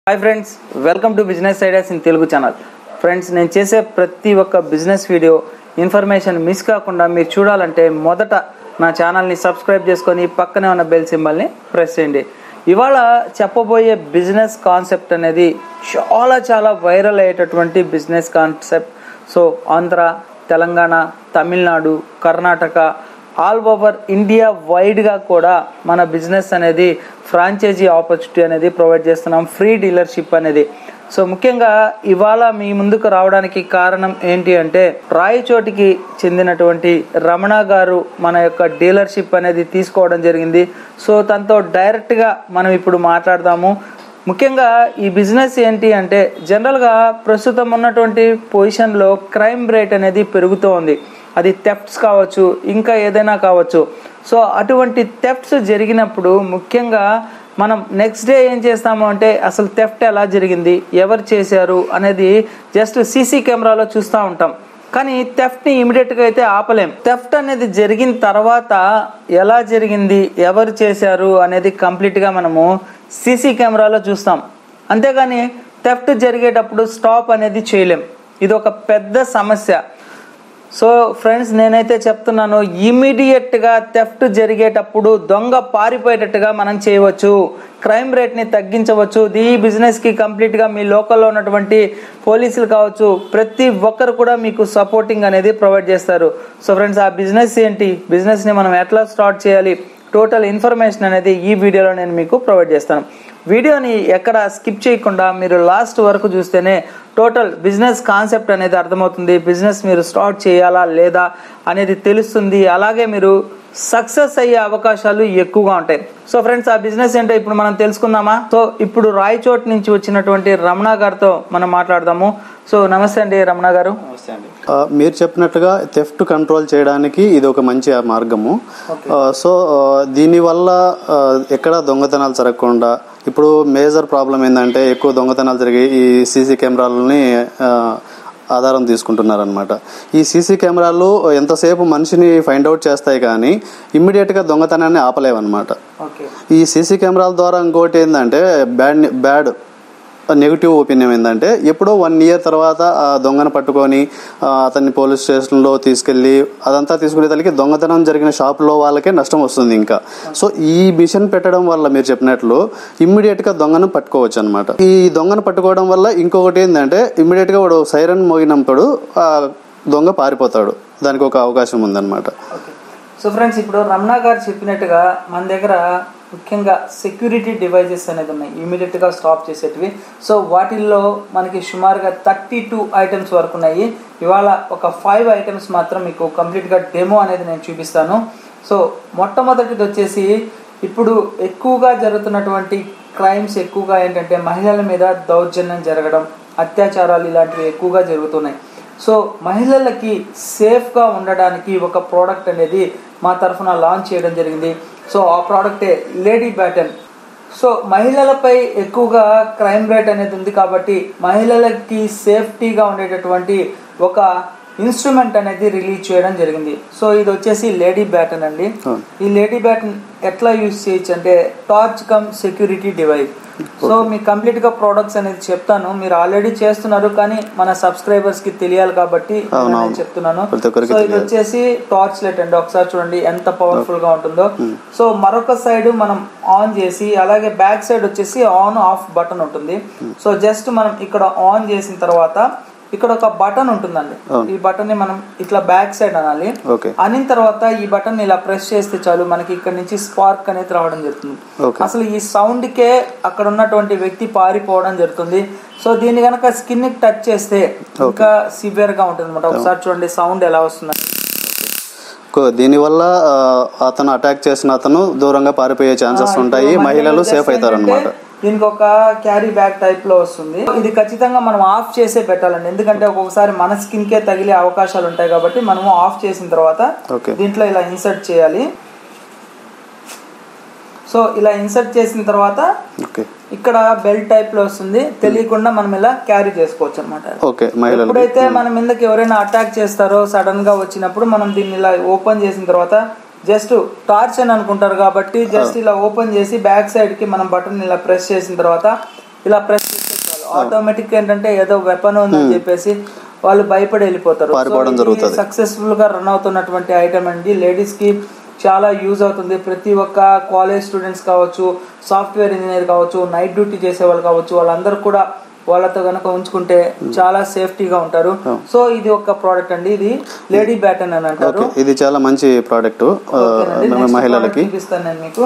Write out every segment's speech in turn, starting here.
Hi friends welcome to business ideas in Telugu channel friends నేను చేసే ప్రతి ఒక్క బిజినెస్ వీడియో ఇన్ఫర్మేషన్ మిస్ కాకుండా మీరు చూడాలంటే మొదట నా ఛానల్ని సబ్స్క్రైబ్ చేసుకొని పక్కనే ఉన్న బెల్ సింబల్ని ప్రెస్ చేయండి ఇవాళ చెప్పబోయే బిజినెస్ కాన్సెప్ట్ అనేది చాలా చాలా వైరల్ అయ్యేటటువంటి business concept so Andhra Telangana Tamil Nadu Karnataka all over India వైడ్గా కూడా మన బిజినెస్ అనేది ఫ్రాంచైజీ ఆపర్చునిటీ అనేది ప్రొవైడ్ చేస్తున్నాం ఫ్రీ డీలర్షిప్ అనేది సో ముఖ్యంగా ఇవాళ మీ ముందుకు రావడానికి కారణం ఏంటి అంటే రాయచోటికి చెందినటువంటి రమణ గారు మన యొక్క డీలర్షిప్ అనేది తీసుకోవడం జరిగింది సో తనతో డైరెక్ట్గా మనం ఇప్పుడు మాట్లాడదాము ముఖ్యంగా ఈ బిజినెస్ ఏంటి అంటే జనరల్గా ప్రస్తుతం ఉన్నటువంటి పొజిషన్లో క్రైమ్ రేట్ అనేది పెరుగుతూ ఉంది అది థెఫ్ట్స్ కావచ్చు ఇంకా ఏదైనా కావచ్చు సో అటువంటి థెఫ్ట్స్ జరిగినప్పుడు ముఖ్యంగా మనం నెక్స్ట్ డే ఏం చేస్తాము అంటే అసలు థెఫ్ట్ ఎలా జరిగింది ఎవరు చేశారు అనేది జస్ట్ సీసీ కెమెరాలో చూస్తూ ఉంటాం కానీ థెఫ్ట్ ని ఇమీడియట్ గా అయితే ఆపలేం థెఫ్ట్ అనేది జరిగిన తర్వాత ఎలా జరిగింది ఎవరు చేశారు అనేది కంప్లీట్ గా మనము సీసీ కెమెరాలో చూస్తాం అంతేగాని థెఫ్ట్ జరిగేటప్పుడు స్టాప్ అనేది చేయలేం ఇది ఒక పెద్ద సమస్య సో ఫ్రెండ్స్ నేనైతే చెప్తున్నాను ఇమీడియట్ గా థెఫ్ట్ జరిగేటప్పుడు దొంగ పారిపోయేటట్టుగా మనం చేయవచ్చు క్రైమ్ రేట్ ని తగ్గించవచ్చు ఈ బిజినెస్ కి కంప్లీట్ గా మీ లోకల్లో ఉన్నటువంటి పోలీసులు కావచ్చు ప్రతి ఒక్కరు కూడా మీకు సపోర్టింగ్ అనేది ప్రొవైడ్ చేస్తారు సో ఫ్రెండ్స్ ఆ బిజినెస్ ఏంటి బిజినెస్ ని మనం ఎట్లా స్టార్ట్ చేయాలి టోటల్ ఇన్ఫర్మేషన్ అనేది ఈ వీడియోలో నేను మీకు ప్రొవైడ్ చేస్తాను వీడియోని ఎక్కడ స్కిప్ చేయకుండా మీరు లాస్ట్ వరకు చూస్తేనే టోటల్ బిజినెస్ కాన్సెప్ట్ అనేది అర్థమవుతుంది బిజినెస్ మీరు స్టార్ట్ చేయాలా లేదా అనేది తెలుస్తుంది అలాగే మీరు సక్సెస్ అయ్యే అవకాశాలు ఎక్కువగా ఉంటాయి సో ఫ్రెండ్స్ ఆ బిజినెస్ ఏంటో ఇప్పుడు మనం తెలుసుకుందామా సో ఇప్పుడు రాయచోట్ నుంచి వచ్చినటువంటి రమణ గారితో మనం మాట్లాడదాము సో నమస్తే అండి రమణ గారు ఆ, మీరు చెప్పినట్లుగా థెఫ్ట్ కంట్రోల్ చేయడానికి ఇది ఒక మంచి మార్గము ఆ, సో ఆ, దీనివల్ల ఆ, ఎక్కడ దొంగతనాలు జరగకుండా ఇప్పుడు మేజర్ ప్రాబ్లం ఏంటంటే ఎక్కువ దొంగతనాలు జరిగి ఈ సీసీ కెమెరాలని ఆ, ఆధారం తీసుకుంటున్నారనమాట ఈ సీసీ కెమెరాలు ఎంతసేపు మనిషిని ఫైండ్ అవుట్ చేస్తాయి కానీ ఇమ్మీడియట్గా దొంగతనాన్ని ఆపలేవన్నమాట ఓకే ఈ సీసీ కెమెరాల ద్వారా ఇంకోటి ఏంటంటే బ్యాడ్ బ్యాడ్ నెగిటివ్ ఒపీనియన్ ఏంటంటే ఎప్పుడో వన్ ఇయర్ తర్వాత ఆ దొంగను పట్టుకొని ఆ, అతన్ని పోలీస్ స్టేషన్లో తీసుకెళ్లి అదంతా తీసుకునే తల్లికి దొంగతనం జరిగిన షాప్లో వాళ్ళకే నష్టం వస్తుంది ఇంకా సో ఈ మిషన్ పెట్టడం వల్ల మీరు చెప్పినట్లు ఇమ్మీడియట్ గా దొంగను పట్టుకోవచ్చు అనమాట ఈ దొంగను పట్టుకోవడం వల్ల ఇంకొకటి ఏంటంటే ఇమ్మీడియట్ గా వాడు సైరన్ మోగినప్పుడు ఆ దొంగ పారిపోతాడు దానికి ఒక అవకాశం ఉందన్నమాట ఓకే సో ఫ్రెండ్స్ ఇప్పుడు రమణ గారు చెప్పినట్టుగా మన దగ్గర ముఖ్యంగా సెక్యూరిటీ డివైజెస్ అనేది ఉన్నాయి ఇమీడియట్ గా స్టాప్ చేసేటివి సో వాటిల్లో మనకి సుమారుగా థర్టీ టూ ఐటమ్స్ వరకు ఉన్నాయి ఇవాళ ఒక ఫైవ్ ఐటమ్స్ మాత్రం మీకు కంప్లీట్ గా డెమో అనేది నేను చూపిస్తాను సో మొట్టమొదటిది వచ్చేసి ఇప్పుడు ఎక్కువగా జరుగుతున్నటువంటి క్రైమ్స్ ఎక్కువగా ఏంటంటే మహిళల మీద దౌర్జన్యం జరగడం అత్యాచారాలు ఇలాంటివి ఎక్కువగా జరుగుతున్నాయి సో మహిళలకి సేఫ్గా ఉండడానికి ఒక ప్రోడక్ట్ అనేది మా తరఫున లాంచ్ చేయడం జరిగింది సో ఆ ప్రోడక్టే లేడీ బ్యాటన్ సో మహిళలపై ఎక్కువగా క్రైమ్ రేట్ అనేది ఉంది కాబట్టి మహిళలకి సేఫ్టీగా ఉండేటటువంటి ఒక ఇన్స్ట్రుమెంట్ అనేది రిలీజ్ చేయడం జరిగింది సో ఇది వచ్చేసి లేడీ బ్యాటన్ అండి అవును. ఈ లేడీ బ్యాటన్ ఎట్లా యూజ్ చేయొచ్చు అంటే torch cum security device so మీ కంప్లీట్ గా ప్రొడక్ట్స్ అనేది చెప్తాను మీరు ఆల్రెడీ చేస్తున్నారు కానీ మన సబ్స్క్రైబర్స్ కి తెలియాలి కాబట్టి అవును, నేను అవును. చెప్తున్నాను ప్రతి ఒక్కరికి సో ఇది తెలియాలి. వచ్చేసి టార్చ్ లైట్ అండి ఒకసారి చూడండి ఎంత పవర్ఫుల్ గా ఉంటుందో సో మరొక సైడ్ మనం ఆన్ చేసి అలాగే బ్యాక్ సైడ్ వచ్చేసి ఆన్ ఆఫ్ బటన్ ఉంటుంది సో జస్ట్ మనం ఇక్కడ ఆన్ చేసిన తర్వాత ఇక్కడ ఒక బటన్ ఉంటుందండి అవును. ఈ బటన్ ని మనం ఇట్లా బ్యాక్ సైడ్ అనాలి ఓకే అనిన తర్వాత ఈ బటన్ ఇలా ప్రెస్ చేస్తే చాలు మనకి ఇక్కడ నుంచి స్పార్క్ అనేది రావడం జరుగుతుంది ఓకే. అసలు ఈ సౌండ్ కే అక్కడ ఉన్నటువంటి వ్యక్తి పారిపోవడం జరుగుతుంది సో దీన్ని గనక స్కిన్ కి టచ్ చేస్తే ఇంకా సివియర్ గా ఉంటుంది అనమాట ఒకసారి చూడండి సౌండ్ ఎలా వస్తుంది కో- దీనివల్ల ఆ, అతను అటాక్ చేసిన అతను దూరంగా పారిపోయే ఛాన్సెస్ ఉంటాయి ఇప్పుడు మహిళలు మహిళలు సేఫ్ అవుతారు అనమాట ఏంటంటే దీనికి ఒక క్యారీ బ్యాగ్ టైప్ లో వస్తుంది ఇది ఖచ్చితంగా మనం ఆఫ్ చేసే పెట్టాలండి ఎందుకంటే ఒక్కొక్కసారి మన స్కిన్ కే తగిలే అవకాశాలు ఉంటాయి కాబట్టి మనము ఆఫ్ చేసిన తర్వాత ఓకే దీంట్లో ఇలా ఇన్సర్ట్ చేయాలి సో ఇలా ఇన్సర్ట్ చేసిన తర్వాత ఓకే ఇక్కడ బెల్ట్ టైప్ లో వస్తుంది తెలియకుండా మనం ఇలా క్యారీ చేసుకోవచ్చు అనమాట ఓకే మహిళలు ఎప్పుడైతే మన మీదకి ఎవరైనా అటాక్ చేస్తారో సడన్ గా వచ్చినప్పుడు మనం దీన్ని ఇలా ఓపెన్ చేసిన తర్వాత జస్ట్ టార్చ్ అని అనుకుంటారు కాబట్టి జస్ట్ ఇలా ఓపెన్ చేసి బ్యాక్ సైడ్ కి మనం బటన్ ఇలా ప్రెస్ చేసిన తర్వాత ఇలా ప్రెస్ ఆటోమేటిక్ ఏంటంటే ఏదో వెపన్ ఉందని చెప్పేసి వాళ్ళు భయపడి వెళ్ళిపోతారు పారిపోవడం జరుగుతది. సక్సెస్ఫుల్ గా రన్ అవుతున్నటువంటి ఐటమ్ అండి లేడీస్ కి చాలా యూజ్ అవుతుంది ప్రతి ఒక్క కాలేజ్ స్టూడెంట్స్ కావచ్చు సాఫ్ట్వేర్ ఇంజనీర్ కావచ్చు నైట్ డ్యూటీ చేసే వాళ్ళు కావచ్చు వాళ్ళందరూ కూడా వాళ్ళతో కనుక ఉంచుకుంటే చాలా సేఫ్టీగా ఉంటారు సో ఇది ఒక ప్రోడక్ట్ అండి ఇది లేడీ బ్యాటన్ అని అంటారు ఓకే ఇది చాలా మంచి ప్రోడక్ట్ ఓకేనండి. Next product మహిళలకి చూపిస్తాను నేను మీకు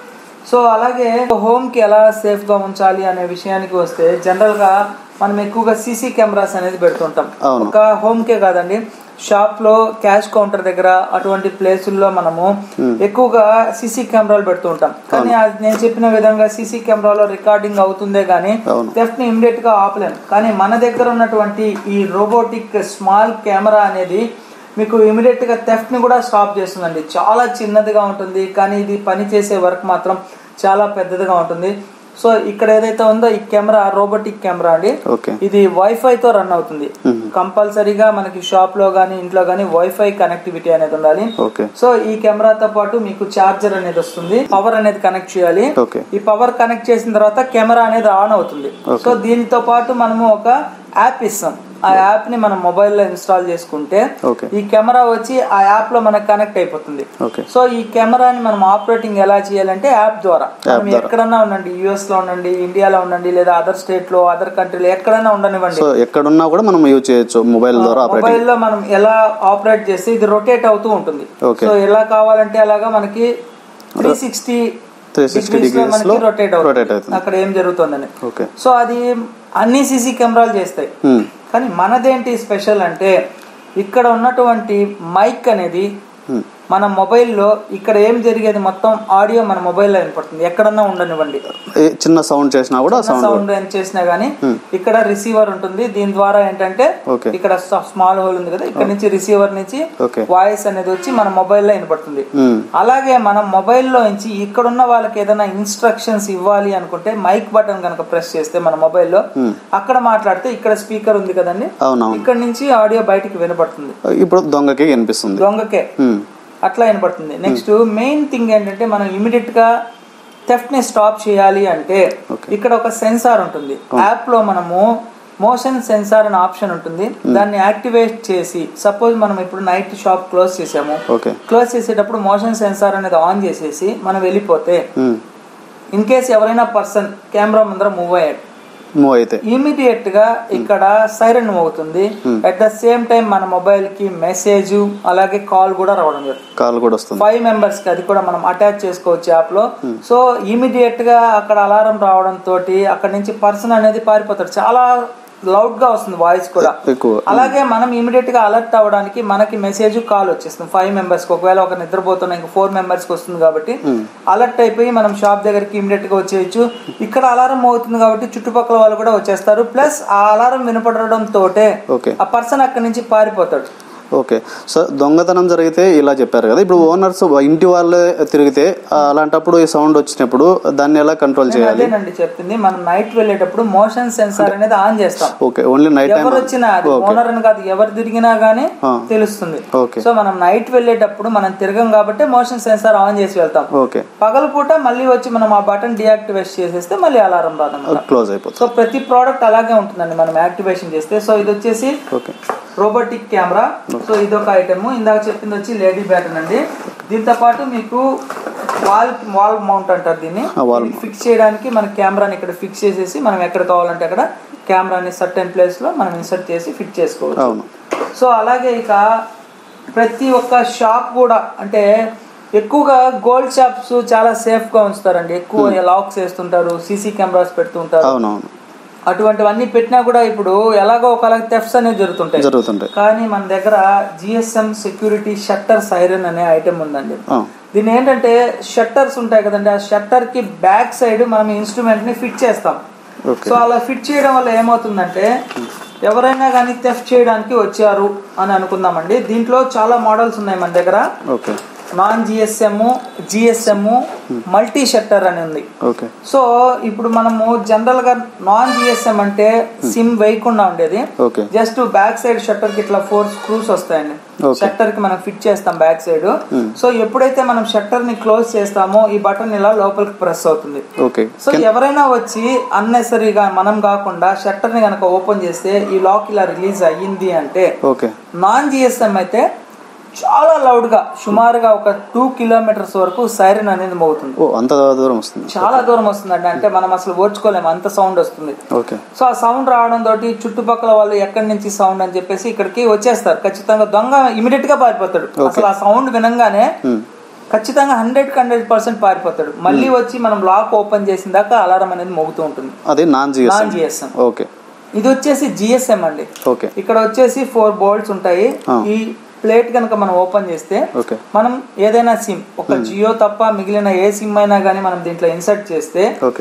సో అలాగే హోమ్ కి ఎలా సేఫ్ గా ఉంచాలి అనే విషయానికి వస్తే జనరల్ గా మనం ఎక్కువగా సీసీ కెమెరాస్ అనేది పెడుతుంటాం అవును. ఒక హోమ్ కే కాదండి షాప్ లో క్యాష్ కౌంటర్ దగ్గర అటువంటి ప్లేసుల్లో మనము ఎక్కువగా సీసీ కెమెరాలు పెడుతూ ఉంటాం కానీ అది నేను చెప్పిన విధంగా సీసీ కెమెరాలో రికార్డింగ్ అవుతుందే గానీ అవును. థెఫ్ట్ ని ఇమ్మీడియట్ గా ఆపలేం కానీ మన దగ్గర ఉన్నటువంటి ఈ రోబోటిక్ స్మాల్ కెమెరా అనేది మీకు ఇమీడియట్ గా థెఫ్ట్ ని కూడా స్టాప్ చేస్తుందండి చాలా చిన్నదిగా ఉంటుంది కానీ ఇది పని చేసే వర్క్ మాత్రం చాలా పెద్దదిగా ఉంటుంది సో ఇక్కడ ఏదైతే ఉందో ఈ కెమెరా రోబోటిక్ కెమెరా అండి ఓకే ఇది వైఫై తో రన్ అవుతుంది కంపల్సరీగా మనకి షాప్ లో గానీ ఇంట్లో గానీ వైఫై కనెక్టివిటీ అనేది ఉండాలి ఓకే సో ఈ కెమెరాతో పాటు మీకు చార్జర్ అనేది వస్తుంది పవర్ అనేది కనెక్ట్ చేయాలి ఓకే ఈ పవర్ కనెక్ట్ చేసిన తర్వాత కెమెరా అనేది ఆన్ అవుతుంది సో దీనితో పాటు మనము ఒక యాప్ ఇస్తాం ఆ యాప్ ని మనం మొబైల్లో ఇన్స్టాల్ చేసుకుంటే ఓకే ఈ కెమెరా వచ్చి ఆ యాప్ లో మనకు కనెక్ట్ అయిపోతుంది ఓకే సో ఈ కెమెరాని మనం ఆపరేటింగ్ ఎలా చేయాలంటే యాప్ ద్వారా మనం ద్వారా. ఎక్కడన్నా ఉండండి యుఎస్ లో ఉండండి ఇండియాలో ఉండండి లేదా అదర్ స్టేట్ లో అదర్ కంట్రీలో ఎక్కడైనా ఉండనివ్వండి సో ఎక్కడున్నా కూడా మనం యూజ్ చేయొచ్చు మొబైల్ ద్వారా ఆపరేటింగ్ మొబైల్ లో మనం ఎలా ఆపరేట్ చేస్తే ఇది రొటేట్ అవుతూ ఉంటుంది Okay. సో ఎలా కావాలంటే అలాగా మనకి త్రీ సిక్స్టీ 360 degrees మనకి లో రొటేట్ rotate అవుతుంది అవుతుంది. అక్కడ ఏం జరుగుతుందని ఓకే సో అది అన్ని సీసీ కెమెరాలు చేస్తాయి ఉమ్, కానీ మనదేంటి స్పెషల్ అంటే ఇక్కడ ఉన్నటువంటి మైక్ అనేది ఉమ్, మన మొబైల్లో ఇక్కడ ఏం జరిగేది మొత్తం ఆడియో మన మొబైల్లో వినపడుతుంది ఎక్కడన్నా ఉండనివ్వండి ఏ చిన్న సౌండ్ చేసినా కూడా సౌండ్ సౌండ్ ఏం చేసినా గానీ ఇక్కడ రిసీవర్ ఉంటుంది దీని ద్వారా ఏంటంటే ఓకే. ఇక్కడ స్మాల్ హోల్ ఉంది కదా ఇక్కడ నుంచి రిసీవర్ నుంచి ఓకే వాయిస్ అనేది వచ్చి మన మొబైల్లో వినపడుతుంది ఉమ్, అలాగే మనం మొబైల్లో నుంచి ఇక్కడున్న వాళ్ళకి ఏదైనా ఇన్స్ట్రక్షన్స్ ఇవ్వాలి అనుకుంటే మైక్ బటన్ కనుక ప్రెస్ చేస్తే మన మొబైల్లో అక్కడ మాట్లాడితే ఇక్కడ స్పీకర్ ఉంది కదండి అవునవును ఇక్కడ నుంచి ఆడియో బయటికి వినపడుతుంది ఇప్పుడు దొంగకి కనిపిస్తుంది దొంగకే ఉమ్, అట్లా వినపడుతుంది నెక్స్ట్ మెయిన్ థింగ్ ఏంటంటే మనం ఇమీడియట్ గా థెఫ్ట్ ని స్టాప్ చేయాలి అంటే Okay. ఇక్కడ ఒక సెన్సార్ ఉంటుంది యాప్ లో మనము మోషన్ సెన్సార్ అనే ఆప్షన్ ఉంటుంది దాన్ని యాక్టివేట్ చేసి సపోజ్ మనం ఇప్పుడు నైట్ షాప్ క్లోజ్ చేసాము ఓకే క్లోజ్ చేసేటప్పుడు మోషన్ సెన్సార్ అనేది ఆన్ చేసేసి మనం వెళ్ళిపోతే ఉమ్, ఇన్ కేస్ ఎవరైనా పర్సన్ కెమెరా ముందర మూవ్ అయ్యాడు మూవ్ అయితే ఇమీడియట్ గా ఇక్కడ సైరన్ మోగుతుంది అట్ ద సేమ్ టైం మన మొబైల్ కి మెసేజ్ అలాగే కాల్ కూడా రావడం జరుగుతుంది కాల్ కూడా వస్తుంది ఫైవ్ మెంబర్స్ కి అది కూడా మనం అటాచ్ చేసుకోవచ్చు యాప్ లో సో ఇమీడియట్ గా అక్కడ అలారం రావడం తోటి అక్కడ నుంచి పర్సన్ అనేది పారిపోతాడు చాలా లౌడ్ గా వస్తుంది వాయిస్ కూడా ఎక్కువ అలాగే మనం ఇమీడియట్ గా అలర్ట్ అవ్వడానికి మనకి మెసేజ్ కాల్ వచ్చేస్తుంది ఫైవ్ మెంబర్స్ కి ఒకవేళ ఒక నిద్రపోతున్న ఇంకా ఫోర్ మెంబర్స్ కి వస్తుంది కాబట్టి అలర్ట్ అయిపోయి మనం షాప్ దగ్గరికి ఇమీడియట్ గా వచ్చేయచ్చు ఇక్కడ అలారం అవుతుంది కాబట్టి చుట్టుపక్కల వాళ్ళు కూడా వచ్చేస్తారు ప్లస్ ఆ అలారం వినపడడం తోటే ఓకే ఆ పర్సన్ అక్కడి నుంచి పారిపోతాడు ఓకే సో దొంగతనం జరిగితే ఇలా చెప్పారు కదా ఇప్పుడు ఓనర్స్ ఇంటి వాళ్ళే తిరిగితే ఆ, అలాంటప్పుడు ఈ సౌండ్ వచ్చినప్పుడు దాన్ని ఎలా కంట్రోల్ నేను చేయాలి అదేనండి చెప్తుంది మనం నైట్ వెళ్ళేటప్పుడు మోషన్ సెన్సార్ అనేది ఆన్ చేస్తాం ఓకే ఓన్లీ నైట్ టైం ఎవరు వచ్చినా అది ఓనర్ అని కాదు ఎవరు తిరిగినా గానీ ఆ. తెలుస్తుంది ఓకే సో మనం నైట్ వెళ్ళేటప్పుడు మనం తిరగం కాబట్టి మోషన్ సెన్సార్ ఆన్ చేసి వెళ్తాం ఓకే పగలపూట మళ్ళీ వచ్చి మనం ఆ బటన్ డియాక్టివేట్ చేసేస్తే మళ్ళీ అలారం రాదన్నమాట క్లోజ్ అయిపోతుంది సో ప్రతి ప్రోడక్ట్ అలాగే ఉంటుందండి మనం యాక్టివేషన్ చేస్తే సో ఇది వచ్చేసి ఓకే రోబోటిక్ కెమెరా సో ఇదొక ఐటమ్ ఇందాక చెప్పింది వచ్చి లేడీ బ్యాటన్ అండి దీంతో పాటు మీకు వాల్ వాల్ మౌంట్ అంటారు దీన్ని ఆ, wall ఫిక్స్ చేయడానికి మన కెమెరాని ఇక్కడ ఫిక్స్ చేసేసి మనం ఎక్కడ కావాలంటే అక్కడ కెమెరాని సర్టెన్ ప్లేస్ లో మనం ఇన్సర్ట్ చేసి ఫిట్ చేసుకోవచ్చు అవును సో అలాగే ఇక ప్రతి ఒక్క షాప్ కూడా అంటే ఎక్కువగా గోల్డ్ షాప్స్ చాలా సేఫ్ గా ఉంచుతారండి ఎక్కువ లాక్స్ వేస్తుంటారు సీసీ కెమెరాస్ పెడుతుంటారు అవునవును అటువంటివన్నీ పెట్టినా కూడా ఇప్పుడు ఎలాగో ఒకలాగ థెఫ్ట్స్ అనేవి జరుగుతుంటాయి జరుగుతుంటాయి కానీ మన దగ్గర జిఎస్ఎం సెక్యూరిటీ షట్టర్ సైరన్ అనే ఐటెం ఉందండి ఆ, దీని ఏంటంటే షట్టర్స్ ఉంటాయి కదండి ఆ షట్టర్ కి బ్యాక్ సైడ్ మనం ఇన్స్ట్రుమెంట్ ని ఫిట్ చేస్తాం ఓకే సో అలా ఫిట్ చేయడం వల్ల ఏమవుతుందంటే ఎవరైనా కానీ థెఫ్ట్ చేయడానికి వచ్చారు అని అనుకుందామండి దీంట్లో చాలా మోడల్స్ ఉన్నాయి మన దగ్గర okay non GSM GSM multi shutter అని ఉంది ఓకే సో ఇప్పుడు మనము జనరల్ గా నాన్ జిఎస్ఎం అంటే సిమ్ వేయకుండా ఉండేది okay just back side shutter కి ఇట్లా ఫోర్ స్క్రూస్ వస్తాయండి Okay. షట్టర్ కి మనం ఫిట్ చేస్తాం బ్యాక్ సైడ్ సో ఎప్పుడైతే మనం షట్టర్ ని క్లోజ్ చేస్తామో ఈ బటన్ ఇలా లోపలికి ప్రెస్ అవుతుంది ఓకే సో ఎవరైనా వచ్చి అన్నెసరీగా మనం కాకుండా షట్టర్ ని కనుక ఓపెన్ చేస్తే ఈ లాక్ ఇలా రిలీజ్ అయ్యింది అంటే ఓకే నాన్ జిఎస్ఎం అయితే చాలా లౌడ్ గా సుమారుగా ఒక టూ కిలోమీటర్స్ వరకు సైరన్ అనేది మోగుతుంది ఓ అంత దూరం వస్తుంది చాలా దూరం వస్తుందండి అంటే మనం అసలు ఓర్చుకోలేము అంత సౌండ్ వస్తుంది ఓకే సో ఆ సౌండ్ రావడం తోటి చుట్టుపక్కల వాళ్ళు ఎక్కడి నుంచి సౌండ్ అని చెప్పేసి ఇక్కడికి వచ్చేస్తారు ఖచ్చితంగా దొంగ ఇమీడియట్ గా పారిపోతాడు అసలు ఆ సౌండ్ వినంగానే Hmm. ఖచ్చితంగా హండ్రెడ్ హండ్రెడ్ పర్సెంట్ పారిపోతాడు మళ్ళీ వచ్చి మనం లాక్ ఓపెన్ చేసిన దాకా అలారం అనేది మోగుతూ ఉంటుంది అది non non GSM GSM okay ఇది వచ్చేసి జిఎస్ఎం అండి ఓకే ఇక్కడ వచ్చేసి ఫోర్ బోల్ట్స్ ఉంటాయి Ah. ఈ ప్లేట్ కనుక మనం ఓపెన్ చేస్తే ఓకే మనం ఏదైనా సిమ్ ఒక జియో తప్ప మిగిలిన ఏ సిమ్ అయినా కానీ మనం దీంట్లో ఇన్సర్ట్ చేస్తే ఓకే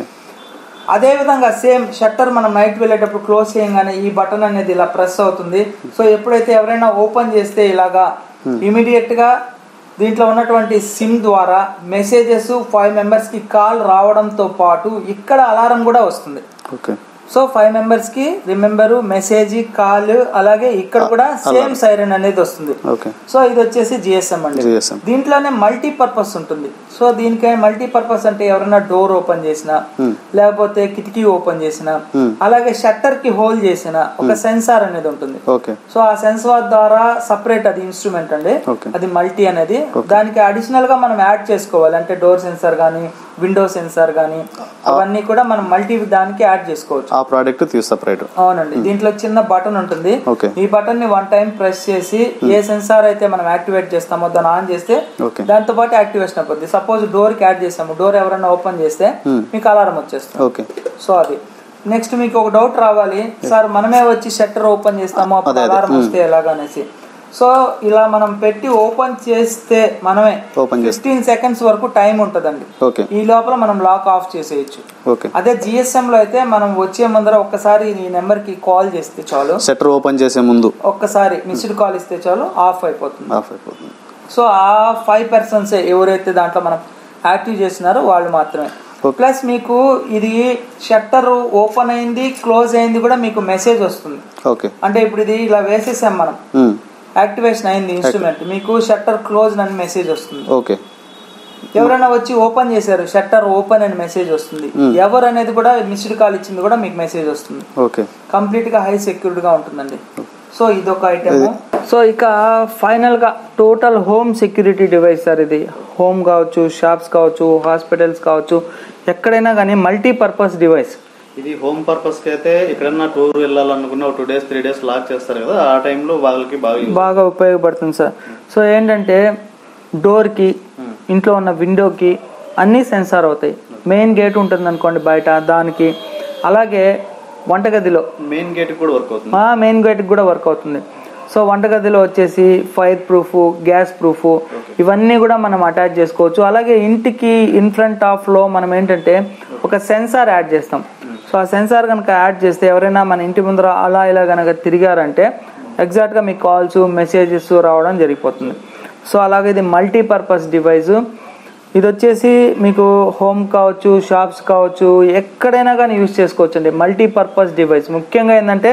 అదే విధంగా సేమ్ షట్టర్ మనం నైట్ వెళ్ళేటప్పుడు క్లోజ్ చేయగానే ఈ బటన్ అనేది ఇలా ప్రెస్ అవుతుంది సో ఎప్పుడైతే ఎవరైనా ఓపెన్ చేస్తే ఇలాగా ఇమీడియట్ గా దీంట్లో ఉన్నటువంటి సిమ్ ద్వారా మెసేజెస్ ఫైవ్ మెంబర్స్ కి కాల్ రావడంతో పాటు ఇక్కడ అలారం కూడా వస్తుంది ఓకే సో ఫైవ్ మెంబర్స్ కి రిమెంబర్ మెసేజ్ కాల్ అలాగే ఇక్కడ కూడా సేమ్ సైరన్ అనేది వస్తుంది ఓకే సో ఇది వచ్చేసి జిఎస్ఎం అండి జిఎస్ఎం దీంట్లోనే మల్టీ పర్పస్ ఉంటుంది సో దీనికి మల్టీ పర్పస్ అంటే ఎవరైనా డోర్ ఓపెన్ చేసినా Hmm. లేకపోతే కిటికీ ఓపెన్ చేసిన Hmm. అలాగే షట్టర్ కి హోల్ చేసిన ఒక సెన్సార్ అనేది ఉంటుంది ఓకే సో ఆ సెన్సార్ ద్వారా సపరేట్ అది ఇన్స్ట్రుమెంట్ అండి Okay. అది మల్టీ అనేది దానికి అడిషనల్ గా మనం యాడ్ చేసుకోవాలి అంటే డోర్ సెన్సార్ గానీ విండో సెన్సార్ గానీ అవన్నీ కూడా మనం మల్టీ దానికి యాడ్ చేసుకోవచ్చు ఆ ప్రోడక్ట్ తీసి సపరేట్ అవునండి దీంట్లో చిన్న బటన్ ఉంటుంది Okay. ఈ బటన్ ని వన్ టైం ప్రెస్ చేసి ఏ సెన్సార్ అయితే మనం యాక్టివేట్ చేస్తామో దాన్ని ఆన్ చేస్తే ఓకే దాంతో పాటు యాక్టివేషన్ అయిపోద్ది సపోజ్ డోర్ కి యాడ్ చేస్తాము డోర్ ఎవరైనా ఓపెన్ చేస్తే Hmm. మీకు అలారం వచ్చేస్తుంది ఓకే సో అది నెక్స్ట్ మీకు ఒక డౌట్ రావాలి సార్ మనమే వచ్చి షట్టర్ ఓపెన్ చేస్తాము అప్పుడు అదే, అదే. అలారం వస్తే ఎలాగనేసి సో ఇలా మనం పెట్టి ఓపెన్ చేస్తే మనమే ఓపెన్ చేస్తే ఫిఫ్టీన్ సెకండ్స్ వరకు టైం ఉంటదండి ఓకే ఈ లోపల మనం లాక్ ఆఫ్ చేసేయచ్చు ఓకే అదే జిఎస్ఎం లో అయితే మనం వచ్చే ముందర ఒక్కసారి ఈ నెంబర్ కి కాల్ చేస్తే చాలు షట్టర్ ఓపెన్ చేసే ముందు ఒక్కసారి మిస్డ్ కాల్ ఇస్తే చాలు ఆఫ్ అయిపోతుంది ఆఫ్ అయిపోతుంది సో ఆ ఫైవ్ పర్సన్స్ ఎవరైతే దాంట్లో మనం యాక్టివ్ చేస్తున్నారో వాళ్ళు మాత్రమే Okay. ప్లస్ మీకు ఇది షట్టర్ ఓపెన్ అయింది క్లోజ్ అయింది కూడా మీకు మెసేజ్ వస్తుంది ఓకే అంటే ఇప్పుడు ఇది ఇలా వేసేసాం మనం ఉమ్, యాక్టివేషన్ అయింది ఇన్స్ట్రుమెంట్ మీకు షట్టర్ క్లోజ్ అని మెసేజ్ వస్తుంది ఓకే ఎవరైనా వచ్చి ఓపెన్ చేశారు షట్టర్ ఓపెన్ అని మెసేజ్ వస్తుంది ఎవరు అనేది కూడా మిస్డ్ కాల్ ఇచ్చింది కూడా మీకు మెసేజ్ వస్తుంది ఓకే కంప్లీట్ గా హై సెక్యూర్డ్ గా ఉంటుందండి సో ఇదొక ఐటమ్ సో ఇక ఫైనల్ గా total home security device sir ఇది హోమ్ కావచ్చు షాప్స్ కావచ్చు హాస్పిటల్స్ కావచ్చు ఎక్కడైనా కానీ మల్టీ పర్పస్ డివైస్ ఇది హోమ్ పర్పస్ కి అయితే ఎక్కడన్నా టూర్ వెళ్ళాలనుకున్న two days three days lock చేస్తారు కదా ఆ టైంలో వాళ్ళకి బాగా use బాగా ఉపయోగపడుతుంది సార్ సో ఏంటంటే డోర్కి ఇంట్లో ఉన్న విండోకి అన్నీ సెన్సార్ అవుతాయి మెయిన్ గేట్ ఉంటుంది అనుకోండి బయట దానికి అలాగే వంటగదిలో మెయిన్ గేట్ కూడా వర్క్ అవుతుంది మా మెయిన్ గేట్ కూడా వర్క్ అవుతుంది సో వంటగదిలో వచ్చేసి ఫైర్ ప్రూఫ్ గ్యాస్ ప్రూఫ్ ఇవన్నీ కూడా మనం అటాచ్ చేసుకోవచ్చు అలాగే ఇంటికి ఇన్ ఫ్రంట్ ఆఫ్ లో మనం ఏంటంటే ఒక సెన్సార్ యాడ్ చేస్తాం సో ఆ సెన్సార్ కనుక యాడ్ చేస్తే ఎవరైనా మన ఇంటి ముందర అలా ఇలా కనుక తిరిగారంటే ఎగ్జాక్ట్గా మీకు కాల్స్ మెసేజెస్ రావడం జరిగిపోతుంది సో అలాగే ఇది మల్టీపర్పస్ డివైస్ ఇది వచ్చేసి మీకు హోమ్ కావచ్చు షాప్స్ కావచ్చు ఎక్కడైనా కానీ యూజ్ చేసుకోవచ్చు అండి మల్టీపర్పస్ డివైస్ ముఖ్యంగా ఏంటంటే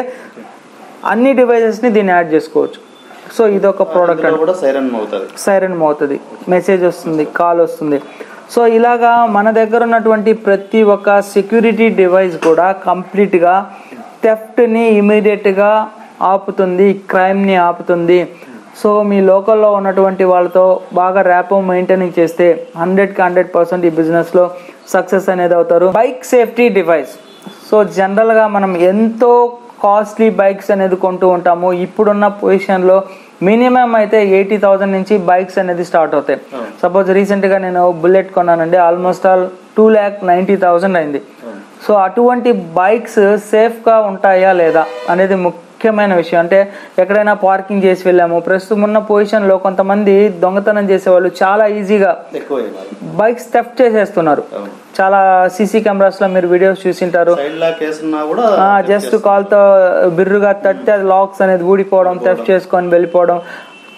అన్ని డివైజెస్ని దీన్ని యాడ్ చేసుకోవచ్చు సో ఇదొక ప్రోడక్ట్ అందులో కూడా సైరన్ అవుతుంది సైరన్ అవుతుంది మెసేజ్ వస్తుంది కాల్ వస్తుంది సో ఇలాగా మన దగ్గర ఉన్నటువంటి ప్రతి ఒక్క సెక్యూరిటీ డివైస్ కూడా కంప్లీట్గా థెఫ్ట్ని ఇమీడియట్గా ఆపుతుంది క్రైమ్ని ఆపుతుంది సో మీ లోకల్లో ఉన్నటువంటి వాళ్ళతో బాగా ర్యాపో మెయింటైనింగ్ చేస్తే హండ్రెడ్కి హండ్రెడ్ పర్సెంట్ ఈ బిజినెస్లో సక్సెస్ అనేది అవుతారు బైక్ సేఫ్టీ డివైస్ సో జనరల్గా మనం ఎంతో కాస్ట్లీ బైక్స్ అనేది కొంటూ ఉంటాము ఇప్పుడున్న పొజిషన్లో మినిమం అయితే ఎయిటీ థౌసండ్ నుంచి బైక్స్ అనేది స్టార్ట్ అవుతాయి సపోజ్ రీసెంట్గా నేను బుల్లెట్ కొన్నానండి almost all two lakh ninety thousand అయింది సో అటువంటి బైక్స్ సేఫ్గా ఉంటాయా లేదా అనేది ముఖ్యమైన విషయం అంటే ఎక్కడైనా పార్కింగ్ చేసి వెళ్ళాము ప్రస్తుతం ఉన్న పొజిషన్లో కొంతమంది దొంగతనం చేసేవాళ్ళు చాలా ఈజీగా ఎక్కువ బైక్స్ థెఫ్ట్ చేసేస్తున్నారు చాలా సీసీ కెమెరాస్ లో మీరు వీడియోస్ చూసింటారు సైడ్ లాక్ వేసున్నా కూడా జస్ట్ కాల్ తో బిర్రుగా తట్టి అది లాక్స్ అనేది ఊడిపోవడం థెఫ్ట్ చేసుకొని వెళ్ళిపోవడం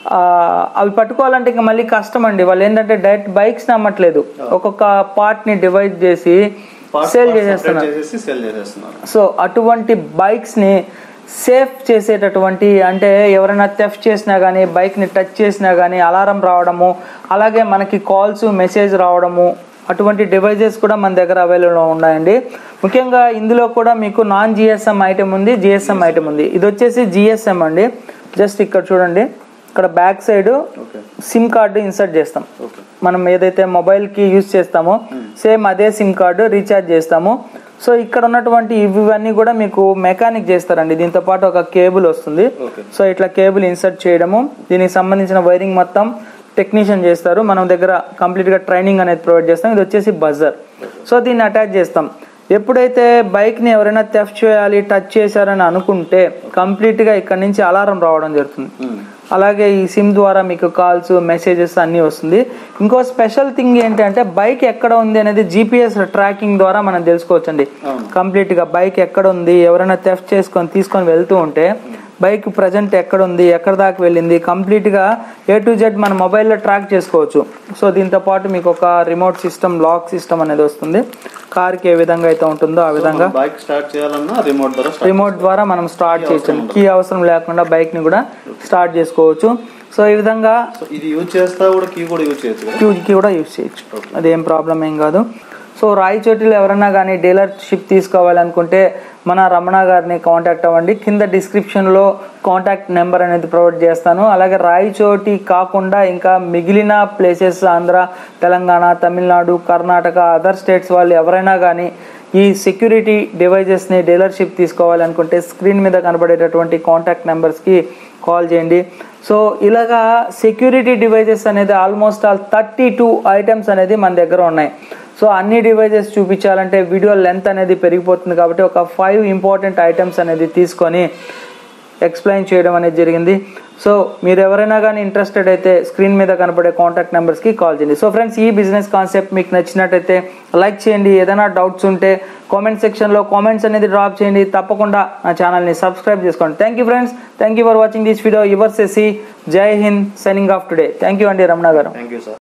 ఆ, అవి పట్టుకోవాలంటే ఇంకా మళ్ళీ కష్టం అండి వాళ్ళు ఏంటంటే డైరెక్ట్ బైక్స్ నమ్మట్లేదు ఒక్కొక్క పార్ట్ ని డివైడ్ చేసి సేల్ చేసేస్తున్నారు చేసేసి సెల్ చేసేస్తున్నారు సో అటువంటి బైక్స్ ని సేఫ్ చేసేటటువంటి అంటే ఎవరైనా థెఫ్ట్ చేసినా కానీ బైక్ ని టచ్ చేసినా కానీ అలారం రావడము అలాగే మనకి కాల్స్ మెసేజ్ రావడము అటువంటి డివైజెస్ కూడా మన దగ్గర అవైలబుల్ ఉన్నాయండి ముఖ్యంగా ఇందులో కూడా మీకు నాన్ జిఎస్ఎం ఐటెం ఉంది జిఎస్ఎం ఐటెం ఉంది ఇది వచ్చేసి జిఎస్ఎం అండి జస్ట్ ఇక్కడ చూడండి ఇక్కడ back side okay SIM card insert చేస్తాం ఓకే మనం ఏదైతే మొబైల్ కి యూజ్ చేస్తామో సేమ్ అదే సిమ్ కార్డు రీఛార్జ్ చేస్తాము సో ఇక్కడ ఉన్నటువంటి ఇవన్నీ కూడా మీకు మెకానిక్ చేస్తారండి దీంతో పాటు ఒక కేబుల్ వస్తుంది ఓకే సో ఇట్లా కేబుల్ ఇన్సర్ట్ చేయడము దీనికి సంబంధించిన వైరింగ్ మొత్తం టెక్నీషియన్ చేస్తారు మనం దగ్గర కంప్లీట్ గా ట్రైనింగ్ అనేది ప్రొవైడ్ చేస్తాం ఇది వచ్చేసి బజర్ సో దీన్ని అటాచ్ చేస్తాం ఎప్పుడైతే బైక్ ని ఎవరైనా థెఫ్ట్ చేయాలి టచ్ చేశారని అనుకుంటే కంప్లీట్ గా ఇక్కడ నుంచి అలారం రావడం జరుగుతుంది అలాగే ఈ సిమ్ ద్వారా మీకు కాల్స్ మెసేజెస్ అన్నీ వస్తుంది ఇంకో స్పెషల్ థింగ్ ఏంటంటే బైక్ ఎక్కడ ఉంది అనేది జీపీఎస్ ట్రాకింగ్ ద్వారా మనం తెలుసుకోవచ్చండి అవును. కంప్లీట్ గా బైక్ ఎక్కడ ఉంది ఎవరైనా థెఫ్ట్ చేసుకొని తీసుకొని వెళ్తూ ఉంటే బైక్ ప్రజెంట్ ఎక్కడ ఉంది ఎక్కడ దాకా వెళ్ళింది కంప్లీట్ గా ఏ టు జెడ్ మన మొబైల్లో ట్రాక్ చేసుకోవచ్చు సో దీంతో పాటు మీకు ఒక రిమోట్ సిస్టమ్ లాక్ సిస్టమ్ అనేది వస్తుంది కార్కి ఏ విధంగా అయితే ఉంటుందో ఆ విధంగా బైక్ స్టార్ట్ చేయాలన్నా రిమోట్ ద్వారా start రిమోట్ ద్వారా మనం స్టార్ట్ చేయొచ్చు కీ అవసరం లేకుండా బైక్ ని కూడా స్టార్ట్ చేసుకోవచ్చు సో ఈ విధంగా సో ఇది యూజ్ చేస్తా కూడా కీ కూడా యూజ్ చేయొచ్చు కదా క్యూకి కూడా యూజ్ చేయొచ్చు అదేం ప్రాబ్లం ఏం కాదు సో రాయచోటిలో ఎవరైనా కానీ డీలర్షిప్ తీసుకోవాలనుకుంటే మన రమణ గారిని కాంటాక్ట్ అవ్వండి కింద డిస్క్రిప్షన్లో కాంటాక్ట్ నెంబర్ అనేది ప్రొవైడ్ చేస్తాను అలాగే రాయచోటి కాకుండా ఇంకా మిగిలిన places Andhra Telangana Tamil Nadu Karnataka other states వాళ్ళు ఎవరైనా కానీ ఈ సెక్యూరిటీ డివైజెస్ని డీలర్షిప్ తీసుకోవాలనుకుంటే స్క్రీన్ మీద కనబడేటటువంటి కాంటాక్ట్ నెంబర్స్కి కాల్ చేయండి సో ఇలాగా సెక్యూరిటీ డివైజెస్ అనేది almost all thirty two items అనేది మన దగ్గర ఉన్నాయి సో అన్ని డివైజెస్ చూపించాలంటే వీడియో లెంత్ అనేది పెరిగిపోతుంది కాబట్టి ఒక ఫైవ్ ఇంపార్టెంట్ ఐటమ్స్ అనేది తీసుకొని ఎక్స్ప్లెయిన్ చేయడం అనేది జరిగింది సో మీరు ఎవరైనా కానీ ఇంట్రెస్టెడ్ అయితే స్క్రీన్ మీద కనపడే కాంటాక్ట్ నెంబర్స్కి కాల్ చేయండి సో ఫ్రెండ్స్ ఈ బిజినెస్ కాన్సెప్ట్ మీకు నచ్చినట్టయితే లైక్ చేయండి ఏదైనా డౌట్స్ ఉంటే కామెంట్ సెక్షన్లో కామెంట్స్ అనేది డ్రాప్ చేయండి తప్పకుండా నా ఛానల్ని సబ్స్క్రైబ్ చేసుకోండి thank you friends thank you for watching this video your సెసి Jai Hind signing off today thank you అండి రమణ గారు థ్యాంక్ యూ సార్